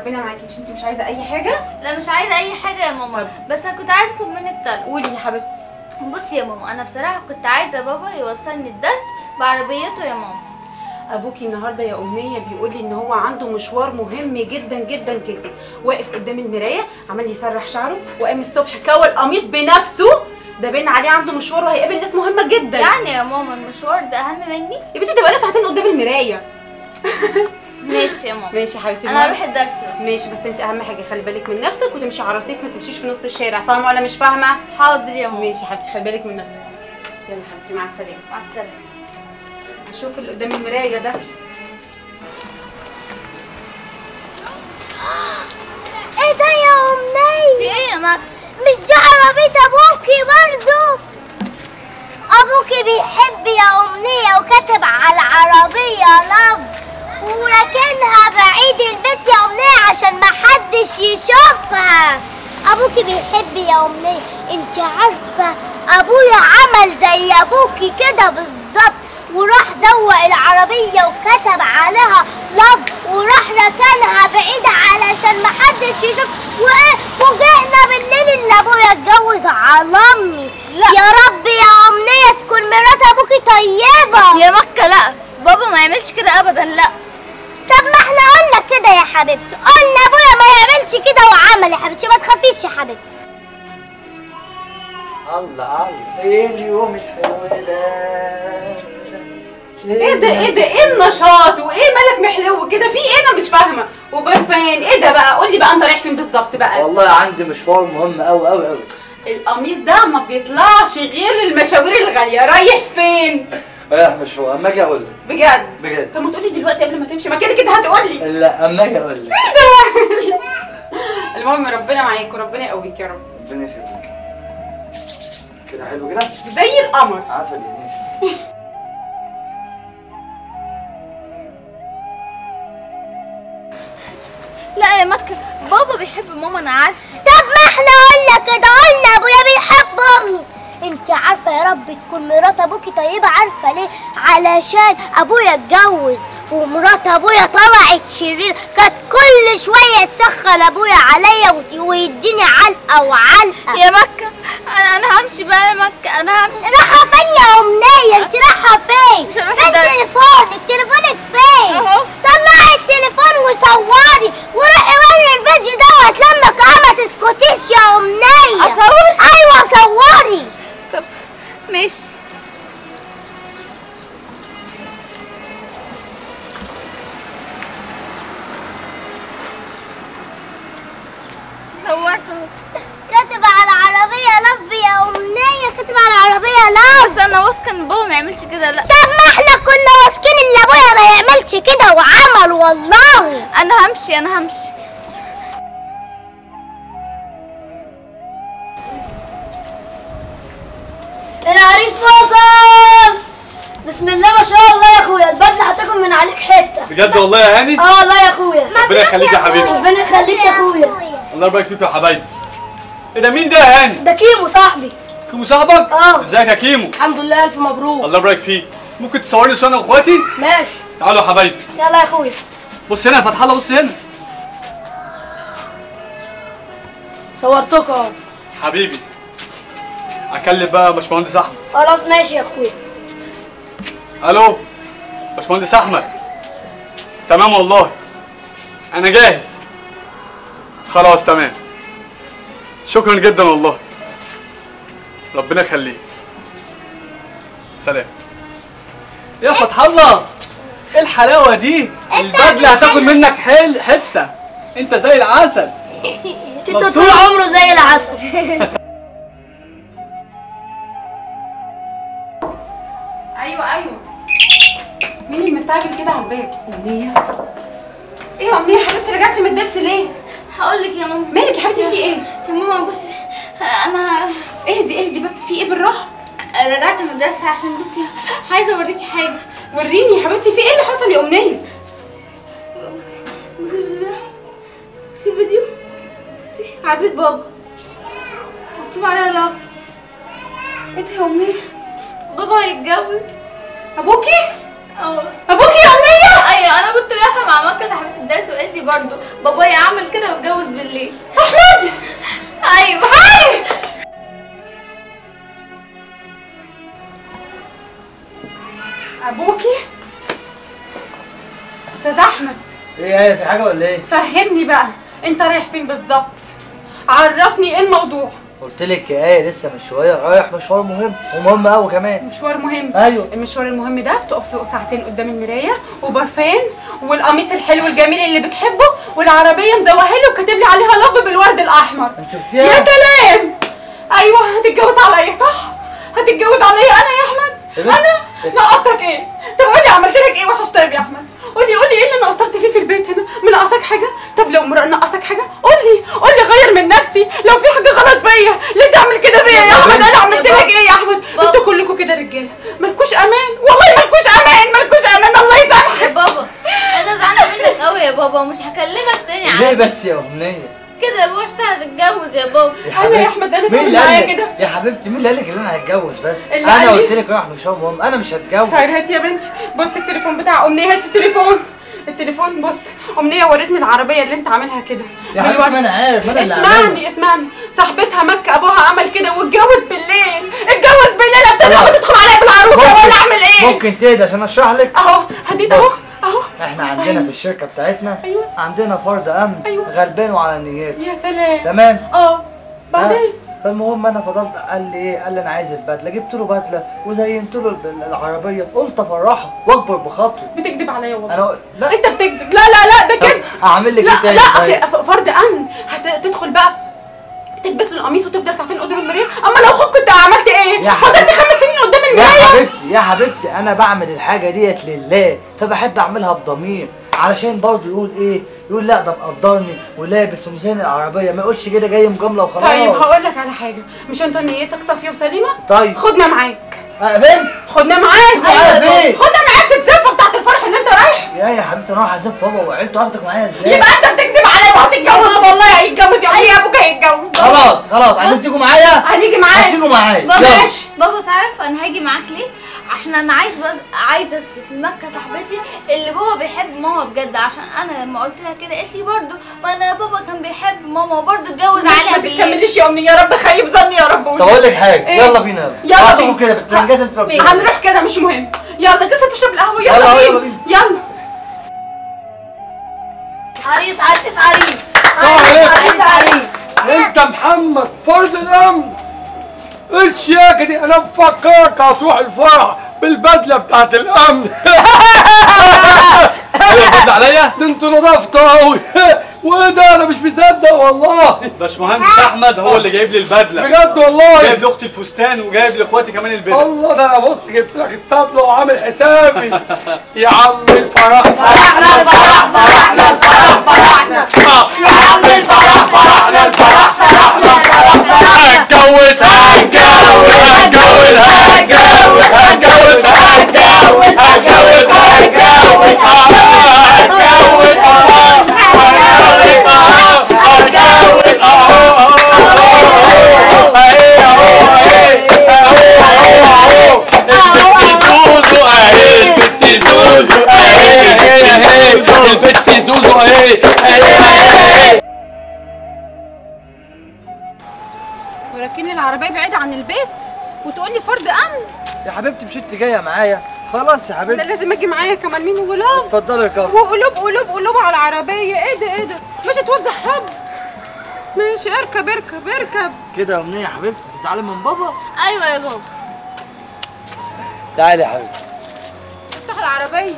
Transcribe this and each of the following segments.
ربنا معاكي مش انت مش عايزه اي حاجه لا مش عايزه اي حاجه يا ماما بس انا كنت عايزه اطلب منك طلب قولي يا حبيبتي بصي يا ماما انا بصراحه كنت عايزه بابا يوصلني الدرس بعربيته يا ماما ابوكي النهارده يا امنيه بيقول لي ان هو عنده مشوار مهم جدا جدا جدا واقف قدام المرايه عمال يسرح شعره وقام الصبح كوى القميص بنفسه ده باين عليه عنده مشوار وهيقابل ناس مهمه جدا يعني يا ماما المشوار ده اهم مني يا بنتي ده بقاله ساعتين قدام المرايه ماشي يا ماما ماشي يا حبيبتي انا هروح الدرس بقى ماشي بس انت اهم حاجه خلي بالك من نفسك وتمشي على راسك ما تمشيش في نص الشارع فاهمه ولا مش فاهمه حاضر يا ماما ماشي يا حبيبتي خلي بالك من نفسك يلا يا حبيبتي مع السلامه مع السلامه هشوف اللي قدام المرايه ده ايه ده يا امنية في ايه يا مك مش دي عربية ابوكي برضو ابوكي بيحب يا امنية وكاتب على العربية لاف وراكنها بعيد البيت يا امنية عشان محدش يشوفها ابوكي بيحب يا امنية انت عارفة ابويا عمل زي ابوكي كده بالظبط وراح زوق العربية وكتب عليها لاف وراح ركنها بعيد علشان محدش يشوف وايه فوجئنا بالليل اللي ابويا اتجوز على امي لا. يا رب يا امنية تكون مرات ابوكي طيبة يا مكة لا بابا ما يعملش كده ابدا لا طب ما احنا قلنا كده يا حبيبتي قلنا ابويا ما يعملش كده وعمل يا حبيبتي ما تخافيش يا حبيبتي الله الله ايه اليوم الحلو ده ايه ده ايه ده ايه النشاط وايه مالك محلو كده في ايه انا مش فاهمه وبرفان ايه ده بقى قول لي بقى انت رايح فين بالظبط بقى والله عندي مشوار مهم قوي قوي قوي القميص ده ما بيطلعش غير المشاوير الغاليه رايح فين رايح مشوار اما اجي اقول لك بجد بجد طب ما تقولي دلوقتي قبل ما تمشي ما كده كده هتقولي لا اما اجي اقول لك المهم ربنا معاك وربنا يقويك يا رب ربنا يخليك كده حلو كده زي القمر عسل يا نفس لا يا مكة بابا بيحب ماما انا عارفه طب ما احنا قلنا كده قلنا ابويا بيحب امي انت عارفه يا رب تكون مرات ابوكي طيبه عارفه ليه علشان ابويا اتجوز ومرات ابويا طلعت شرير كانت كل شويه تسخن ابويا عليا وت- ويديني علقه وعلقه يا مكة انا انا همشي بقى يا مكة انا همشي رايحه فين يا امنيه انت رايحه فين مش هروح فين الدرس. تليفونك تليفونك فين أهو. طلعي التليفون وصوري وروحي وري الفيديو دوت لما كمان ما تسكتيش يا امنيه أصور؟ ايوه صوري طب ماشي صورت اهو كاتب على العربيه لف يا امنيه كاتب على العربيه لف بس انا واثقه ان بابا ما يعملش كده لا طب ما احنا كنا واثقين ان ابويا ما يعملش كده وعمل والله انا همشي انا همشي العريس وصل بسم الله ما شاء الله يا اخويا البدله هتاكل من عليك حته بجد والله يا هاني اه والله يا اخويا ربنا يخليك يا حبيبي ربنا يخليك يا اخويا الله يبارك فيكم يا حبايبي ايه ده مين ده يا هاني ده كيمو صاحبي كيمو صاحبك اه. ازيك يا كيمو الحمد لله الف مبروك الله يبارك فيك ممكن تصورني صورة انا واخواتي ماشي تعالوا يا حبايبي يلا يا اخويا بص هنا يا فتح الله بص هنا صورتك اهو حبيبي اكلم بقى باشمهندس احمد خلاص ماشي يا اخويا الو باشمهندس احمد تمام والله انا جاهز خلاص تمام شكرا جدا والله ربنا يخليك سلام يا فتح الله ايه الحلاوه دي البدله هتاكل منك حل حته انت زي العسل تيتو مبسوط؟ طول عمره زي العسل ايوه ايوه مين اللي مستعجل كده على الباب امنيه ايه يا امنيه يا حبيبتي رجعتي من الدرس ليه هقول لك يا ماما مالك يا حبيبتي في ايه يا ماما بصي انا اهدي اهدي بس في ايه بالراحه رجعت من الدرس عشان بصي عايزه اوريكي حاجه وريني يا حبيبتي في ايه اللي حصل يا امنيه بصي بصي بصي الفيديو ده بصي الفيديو بصي عربية بابا مكتوب عليها لاف ايه ده يا امنيه بابا هيتجوز ابوكي اه ابوكي يا امنيه ايوه انا كنت رايحه مع مكه صاحبه الدرس وقالت لي برضه بابايا عمل كده واتجوز بالليل احمد ايوه تعالي ابوكي استاذ احمد ايه هي في حاجه ولا ايه فهمني بقى انت رايح فين بالظبط عرفني ايه الموضوع قلت لك يا ايه لسه من شويه رايح مشوار مهم ومهم قوي كمان مشوار مهم ايوه المشوار المهم ده بتقف له ساعتين قدام المرايه وبرفان والقميص الحلو الجميل اللي بتحبه والعربيه مزوهه له وكاتب لي عليها لاف بالورد الاحمر انت يا شفتيها سلام ايوه هتتجوز عليا صح هتتجوز عليا انا يا احمد يا بنت. انا ناقصك ايه طب قولي عملت لك ايه وحش طيب يا احمد قولي قولي ايه اللي نقصت فيه في البيت هنا منقصك حاجه طب لو مر- نقصك حاجه قولي قولي غير من نفسي لو في حاجه غلط فيا ليه تعمل كده فيا يا احمد انا عملت لك ايه يا احمد بابا. انتوا كلكم كده رجاله مالكوش امان والله مالكوش امان مالكوش امان الله يا يسامحك بابا انا زعلانه منك قوي يا بابا ومش هكلمك تاني ليه على بس يا امنيه كده يا بابا انت هتتجوز يا بابا يا أنا حبيبتي يا أحمد، أنا مين كمان اللي معايا قال لك- كده؟ يا حبيبتي مين اللي قال لك ان انا هتجوز بس اللي انا قال لي- قلت لك رايح مشوار مهم انا مش هتجوز طيب هاتي يا بنتي بصي التليفون بتاع امنيه هاتي التليفون التليفون بص امنيه ورتني العربيه اللي انت عاملها كده يا حبيبتي بالورد. ما انا عارف ما انا اللي اسمعني عاملها اسمعني صاحبتها مكه ابوها عمل كده واتجوز بالليل اتجوز بالليل استنى خلاص. بتدخل عليا بالعروسه ولا اعمل ايه ممكن تهدى عشان اشرح لك اهو هديت اهو بص. اهو احنا عندنا فاهم. في الشركه بتاعتنا أيوة. عندنا فرد امن أيوة. غلبان وعلى نياته يا سلام تمام اه بعدين آه. فالمهم انا فضلت قال لي ايه قال لي انا عايز البدله جبت له بدله وزينت له الب- العربيه قلت افرحه واكبر بخاطره بتكذب عليا والله انا لا انت بتكذب لا لا لا ده طب كده اعمل لك لا ايه تاني لا طيب؟ اصل ف- فرد امن هتدخل بقى تلبس له القميص وتفضل ساعتين قدام المرايه اما لو اخوك كنت عملت ايه يا فضلت حبيبتي. خمس سنين قدام يا المرايه حبيبتي يا حبيبتي انا بعمل الحاجه ديت لله فبحب اعملها بضمير علشان برضه يقول ايه يقول لا ده مقدرني ولابس ومزين العربيه ما يقولش كده جاي مجامله وخلاص طيب هقول لك على حاجه مش انت نيتك صافيه وسليمه طيب خدنا معاك آه، فين خدنا معاك أيوة يا بابا. خدنا معاك الزفه بتاعت الفرح اللي انت رايح يا يا حبيبتي انا رايح اعزف بابا وعيلته واخدك معايا ازاي يبقى انت بتكذب عليا وهتتجوز والله هيتجوز يا ابني ابوك هيتجوز خلاص خلاص عايزين تيجوا معايا هنيجي معاك هتيجوا معايا بابا يلا. ماشي. بابا تعرف انا هاجي معاك ليه عشان انا عايز بز... عايزه اثبت لمكه صاحبتي اللي بابا بيحب ماما بجد عشان انا لما قلت لها كده قالت لي برضه ما انا بابا كان بيحب ماما وبرضه اتجوز عليها ما بالليل تكمليش يا امني يا رب خيب ظني يا رب طب اقول لك حاجه إيه؟ يلا بينا يلا هاتوا بينا. كده بالترنجات انت ماشي. هنروح كده مش مهم يلا لسه تشرب القهوه يلا, يلا، بينا. يلا بينا. يلا عريس عريس عريس عليكم. عريس عريس انت محمد فرد الامن ايه الشياكه دي انا مفكرك هتروح الفرح بالبدله بتاعت الامن ايه البدله عليا ده انتوا نضفتوا قوي وايه ده انا مش مصدق والله باشمهندس احمد هو اللي جايب لي البدله بجد والله جايب لاختي الفستان وجايب لاخواتي كمان البدله الله ده انا بص جبت لك الطبله وعامل حسابي يا عم الفرح فرحنا الفرح فرحنا الفرح فرحنا يا عم الفرح فرحنا الفرح فرحنا هتجوز هتجوز هتجوز هتجوز هتجوز هتجوز هتجوز هتجوز البت زوزو اهي اهي ولكن العربيه بعيده عن البيت وتقول لي فرد امن يا حبيبتي مش انت جايه معايا خلاص يا ده حبيبتي لازم اجي معايا كمان مين وغلاب اتفضلي اركبي وقلوب قلوب قلوب على العربيه ايه ده ايه ده مش توزع حب ماشي اركب اركب اركب كده يا امنيه يا حبيبتي تزعلي من بابا ايوه يا بابا تعالي يا حبيبتي افتح العربيه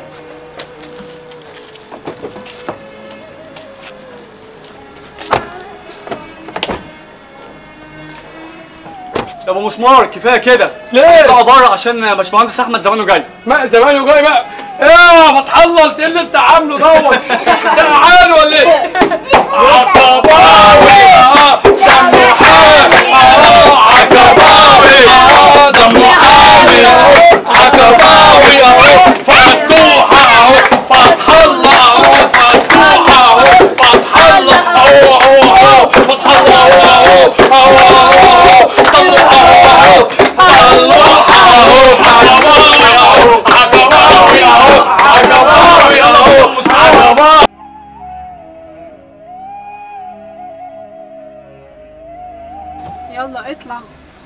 يا ابو مسمار كفايه كده ليه؟ اطلعوا بره عشان باشمهندس احمد زمانه جاي ما زمانه جاي بقى ايه ما تحلل ايه اللي انت عامله دوت سرعان ولا ايه؟ عصباوي اه دمه حامي اه عقباوي اه دمه حامي اه عقباوي اه فتوحة اهو فتح الله اهو فتوحة اهو فتح الله اهو اهو اهو فتح الله اهو اهو اهو اهو صلوها اهو صلوها اهو عقباوي اهو عقباوي اهو عقباوي اهو يلا اطلع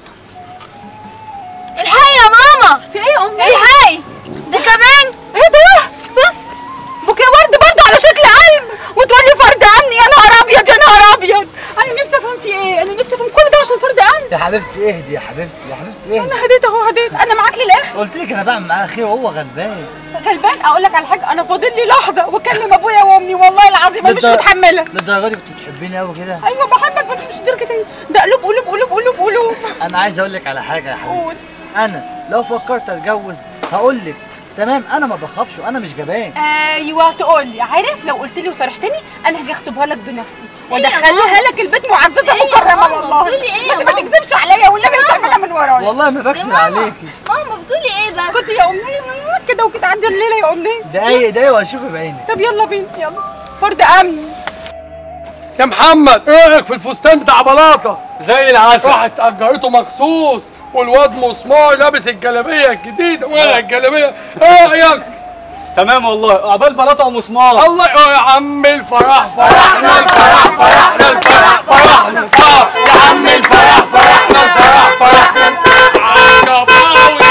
الحقي يا ماما في ايه يا امنيه الحقي ده كمان ايه ده بص بوكيه ورد برضه على شكل قلب وتقول لي فرد عني يا نهار ابيض يا نهار ابيض انا نفسي افهم في ايه انا نفسي افهم كل ده عشان فرد قلب يا حبيبتي اهدي يا حبيبتي يا حبيبتي اهدي انا هديت اهو هديت انا معاك للاخر قلت لك انا بعمل معاه خير وهو غلبان غلبان اقول لك على حاجه انا فاضل لي لحظه واكلم ابويا وامي والله العظيم انا مش للدر- متحمله للدرجه دي كنت بتحبيني قوي كده ايوه بحبك بس مش درجه ايه ده قلوب قلوب قلوب قلوب قلوب انا عايز اقول لك على حاجه يا حبيبتي قول انا لو فكرت اتجوز هقول لك تمام انا ما بخافش وانا مش جبان ايوه تقول لي عارف لو قلت لي وصرحتني انا هاجي اخطبها لك بنفسي إيه يا وادخلها ماما؟ لك البيت معززه إيه يا مكرمه ماما؟ والله بتقولي إيه يا بس ما ماما؟ تكذبش عليا والنبي يا بتعملها من ورايا والله ما يا بكذب ماما عليكي ماما بتقولي ايه بس كنت يا امنيه كده وكده عدي الليله يا امنيه دقايق دقايق واشوفي بعيني طب يلا بينا يلا فرد امن يا محمد ايه رايك في الفستان بتاع بلاطه زي العسل راحت اجرته مخصوص والواد مسمار لابس الجلابيه الجديده ولا الجلابيه ايه رايك تمام والله عقبال بلاطه ومسمار الله يا عم الفرح فرحنا الفرح فرحنا الفرح فرحنا الفرح يا عم الفرح فرحنا الفرح فرحنا الفرح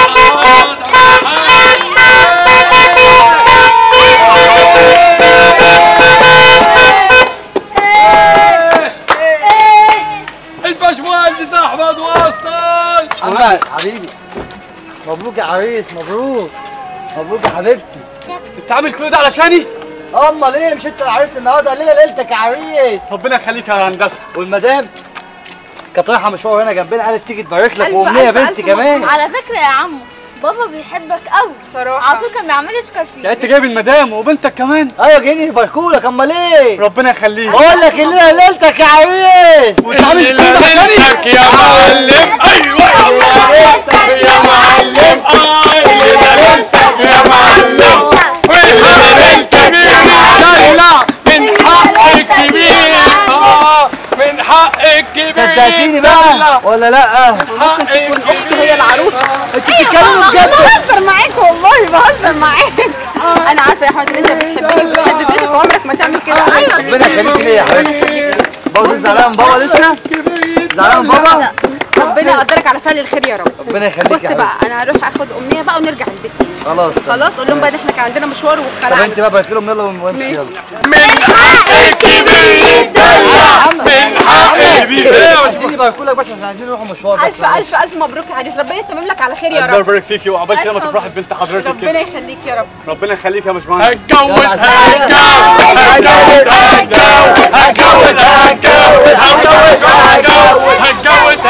الباشمهندس احمد وصل محمد حبيبي مبروك يا عريس مبروك مبروك يا حبيبتي انت عامل كل ده علشاني امال ايه مش انت العريس النهارده ليله ليلتك يا عريس ربنا يخليك يا هندسه والمدام كانت رايحه مشوار هنا جنبنا قالت تيجي تبارك لك ألف- وامنيه ألف- بنتي ألف كمان على فكرة يا عمو بابا بيحبك قوي صراحه على طول كان بيعمل يشكر يعني فيك انت جايب المدام وبنتك كمان ايوه جايين يباركوا لك امال ايه ربنا يخليك بقول لك الليله ليلتك يا عريس وانت عامل كل ده علشاني ليلتك يا معلم ايوه ليلتك يا معلم ايوه ليلتك يا معلم والحق الكبير يدلع من حق الكبير آه، من حق الكبير صدقتيني بقى يدلع. ولا لا حق اخته هي العروسه انت بتتكلموا بجد بهزر معاك والله بهزر معاك انا عارفه يا احمد ان انت بتحبني وبتحب بيتك وعمرك ما تعمل كده ايوه ربنا يخليكي ليا يا حبيبتي بابا زعلان من بابا لسه زعلان من بابا ربنا يقدرك على فعل الخير يا رب ربنا يخليك بص يا بقى حبيبتي انا هروح اخد امنيه بقى ونرجع البيت تاني خلاص خلاص قول لهم بقى ان احنا كان عندنا مشوار طب وخلعنا انت بقى بارك لهم يلا ونمشي ماشي. يلا من حق الكبير يدلع من حق الكبير ايه يا عايزين يباركوا لك بس عشان عايزين نروح مشوار بس الف الف الف مبروك يا عريس ربنا يتمم لك على خير يا ربنا رب يبارك فيكي وعقبال كده ما ألف تفرحي ببنت حضرتك ربنا كده يخليك يا رب ربنا يخليك يا باشمهندس هتجوز هتجوز هتجوز هتجوز هتجوز هتجوز هتجوز هتجوز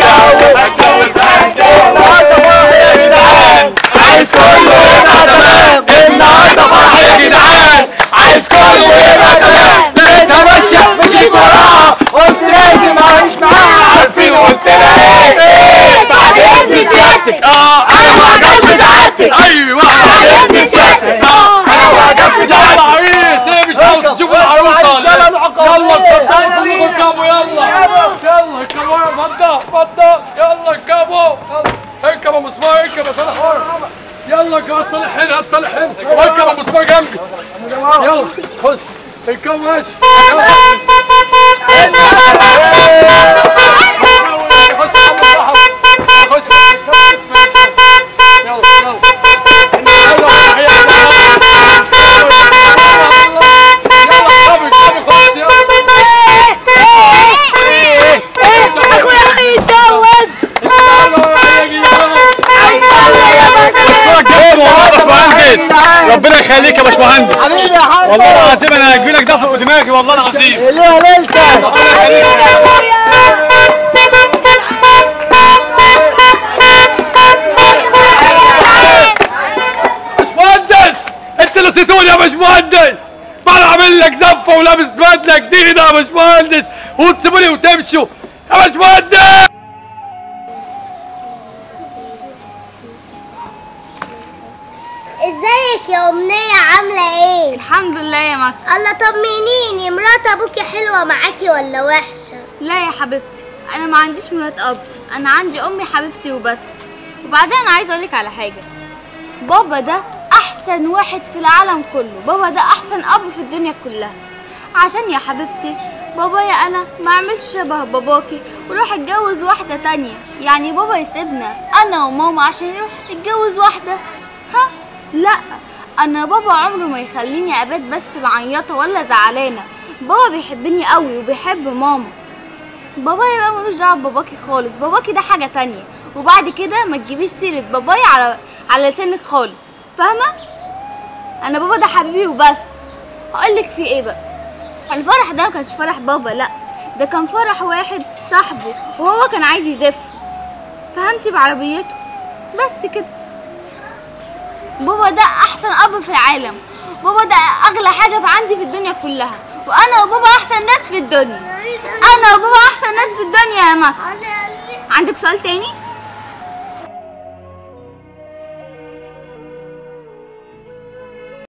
هتجوز هتجوز هتجوز عايز كله يبقى تمام النهارده فرح يا جدعان عايز كله يبقى تمام لقيتها ماشيه مشيت وراها قلت لازم اعيش معاها عارفين قلت لها ايه ايه بعد اذن سيادتك اه انا معجب بسعادتك ايوه بعد اذن سيادتك اه انا معجب بسعادتك عريس ايه مش عاوز تشوف العروسه ولا ايه؟ يلا اتفضلوا اركبوا يلا يلا اركبوا اتفضل اتفضل يلا اركبوا يلا اركب يا مسمار اركب يا صالح حر يلا هات صالح هنا هات صالح هنا اركب يا مسمار جنبي يلا خش اركبوا ماشي يلا. اخويا هيتجوز ربنا يخليك يا باشمهندس حبيبي يا حاج والله العظيم انا هجيب لك ده فوق دماغي والله العظيم الليله ليلتك ربنا يخليك باشمهندس انت اللي نسيتوني يا باشمهندس ما انا عامل لك زفه ولابس بدله جديده يا باشمهندس وتسيبوني وتمشوا يا باشمهندس ازيك يا امنيه عامله ايه الحمد لله يا مكة الله طمنيني مرات ابوكي حلوه معاكي ولا وحشه لا يا حبيبتي انا ما عنديش مرات اب انا عندي امي حبيبتي وبس وبعدين انا عايزه اقولك على حاجه بابا ده احسن واحد في العالم كله بابا ده احسن اب في الدنيا كلها عشان يا حبيبتي بابايا انا ما اعملش شبه باباكي وروح اتجوز واحدة تانية يعني بابا يسيبنا انا وماما عشان يروح يتجوز واحدة ها لا انا بابا عمره ما يخليني ابات بس معيطة ولا زعلانة بابا بيحبني قوي وبيحب ماما بابايا بقى ملوش دعوه بباباكي خالص باباكي ده حاجه تانية وبعد كده ما تجيبيش سيره بابايا على على لسانك خالص فاهمه انا بابا ده حبيبي وبس هقولك في ايه بقى الفرح ده ما كانش فرح بابا لا ده كان فرح واحد صاحبه وهو كان عايز يزف فهمتي بعربيته بس كده بابا ده احسن اب في العالم بابا ده اغلى حاجه في عندي في الدنيا كلها وانا وبابا احسن ناس في الدنيا انا وبابا احسن ناس في الدنيا يا ما عندك سؤال تاني